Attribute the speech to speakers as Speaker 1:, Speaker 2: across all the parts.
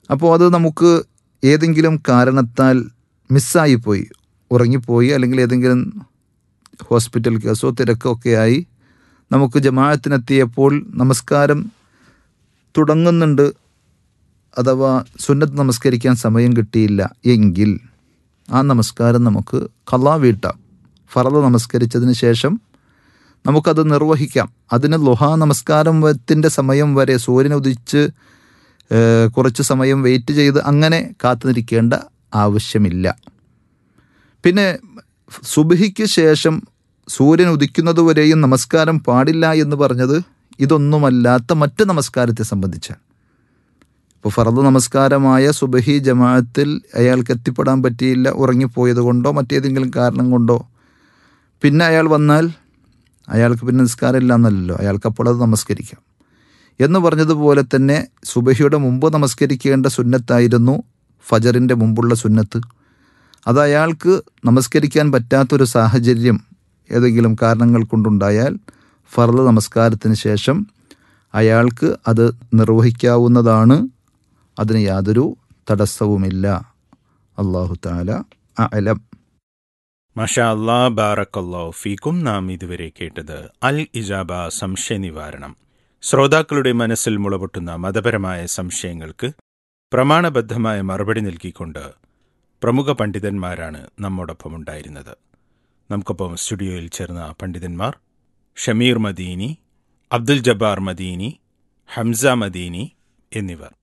Speaker 1: അപ്പോൾ അത് നമുക്ക് ഏതെങ്കിലും കാരണത്താൽ മിസ്സായിപ്പോയി ഉറങ്ങിപ്പോയി അല്ലെങ്കിൽ ഏതെങ്കിലും ഹോസ്പിറ്റൽ കേസോ തിരക്കോ ഒക്കെ ആയി നമുക്ക് ജമാഅത്തിനെത്തിയപ്പോൾ നമസ്കാരം തുടങ്ങുന്നുണ്ട് അഥവാ സുന്നത്ത് നമസ്കരിക്കാൻ സമയം കിട്ടിയില്ല എങ്കിൽ ആ നമസ്കാരം നമുക്ക് കലാ വീട്ടാം ഫറദ് നമസ്കരിച്ചതിന് ശേഷം നമുക്കത് നിർവഹിക്കാം അതിന് ലുഹാ നമസ്കാരത്തിൻ്റെ സമയം വരെ സൂര്യൻ ഉദിച്ച് ഏഹ്, കുറച്ച് സമയം വെയിറ്റ് ചെയ്ത് അങ്ങനെ കാത്തുനിൽക്കേണ്ട ആവശ്യമില്ല പിന്നെ സുബഹിക്ക് ശേഷം സൂര്യൻ ഉദിക്കുന്നതുവരെയും നമസ്കാരം പാടില്ല എന്ന് പറഞ്ഞത് ഇതൊന്നുമല്ലാത്ത മറ്റ് നമസ്കാരത്തെ സംബന്ധിച്ചാണ് ഇപ്പോൾ ഫറദ് നമസ്കാരമായ സുബഹി ജമാഅത്തിൽ അയാൾക്ക് എത്തിപ്പെടാൻ പറ്റിയില്ല ഉറങ്ങിപ്പോയത് കൊണ്ടോ മറ്റേതെങ്കിലും കാരണം കൊണ്ടോ പിന്നെ അയാൾ വന്നാൽ അയാൾക്ക് പിന്നെ നിസ്കാരമില്ല എന്നല്ലല്ലോ അയാൾക്ക് അപ്പോൾ അത് നമസ്കരിക്കാം എന്ന് പറഞ്ഞതുപോലെ തന്നെ സുബഹിയുടെ മുമ്പ് നമസ്കരിക്കേണ്ട സുന്നത്തായിരുന്നു ഫജറിൻ്റെ മുമ്പുള്ള സുന്നത്ത് അത് അയാൾക്ക് നമസ്കരിക്കാൻ പറ്റാത്തൊരു സാഹചര്യം ഏതെങ്കിലും കാരണങ്ങൾ കൊണ്ടുണ്ടായാൽ ഫർദ് നമസ്കാരത്തിന് ശേഷം അയാൾക്ക് അത് നിർവഹിക്കാവുന്നതാണ് അതിന് യാതൊരു തടസ്സവുമില്ല അള്ളാഹു താല അലം
Speaker 2: മഷാ അല്ലാ ബാറക്കല്ലോ ഫീക്കും നാം ഇതുവരെ കേട്ടത് അൽ ഇജാബ സംശയ നിവാരണം ശ്രോതാക്കളുടെ മനസ്സിൽ മുളപൊട്ടുന്ന മതപരമായ സംശയങ്ങൾക്ക് പ്രമാണബദ്ധമായ മറുപടി നൽകിക്കൊണ്ട് പ്രമുഖ പണ്ഡിതന്മാരാണ് നമ്മോടൊപ്പം ഉണ്ടായിരുന്നത് നമുക്കൊപ്പം സ്റ്റുഡിയോയിൽ ചേർന്ന പണ്ഡിതന്മാർ ഷമീർ മദീനി അബ്ദുൽ ജബ്ബാർ മദീനി ഹംസ മദീനി എന്നിവർ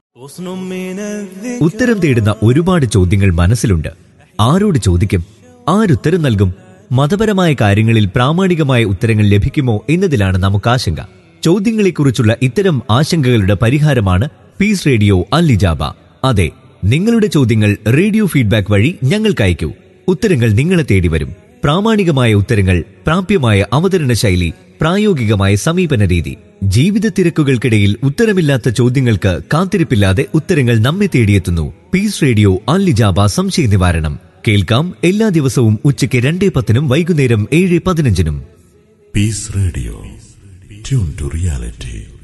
Speaker 3: ഉത്തരം തേടുന്ന ഒരുപാട് ചോദ്യങ്ങൾ മനസ്സിലുണ്ട് ആരോട് ചോദിക്കും ആരുത്തരം നൽകും മതപരമായ കാര്യങ്ങളിൽ പ്രാമാണികമായ ഉത്തരങ്ങൾ ലഭിക്കുമോ എന്നതിലാണ് നമുക്ക് ആശങ്ക ചോദ്യങ്ങളെക്കുറിച്ചുള്ള ഇത്തരം ആശങ്കകളുടെ പരിഹാരമാണ് പീസ് റേഡിയോ അല്ലിജാബ അതെ നിങ്ങളുടെ ചോദ്യങ്ങൾ റേഡിയോ ഫീഡ്ബാക്ക് വഴി ഞങ്ങൾക്ക് അയക്കൂ ഉത്തരങ്ങൾ നിങ്ങളെ തേടി വരും പ്രാമാണികമായ ഉത്തരങ്ങൾ പ്രാപ്യമായ അവതരണ ശൈലി പ്രായോഗികമായ സമീപന രീതി ജീവിത തിരക്കുകൾക്കിടയിൽ ഉത്തരമില്ലാത്ത ചോദ്യങ്ങൾക്ക് കാത്തിരിപ്പില്ലാതെ ഉത്തരങ്ങൾ നമ്മെ തേടിയെത്തുന്നു പീസ് റേഡിയോ അല്ലിജാബ സംശയ നിവാരണം കേൾക്കാം എല്ലാ ദിവസവും ഉച്ചയ്ക്ക് രണ്ടേ പത്തിനും വൈകുന്നേരം ഏഴ് പതിനഞ്ചിനും
Speaker 4: Peace Radio. Tune to reality.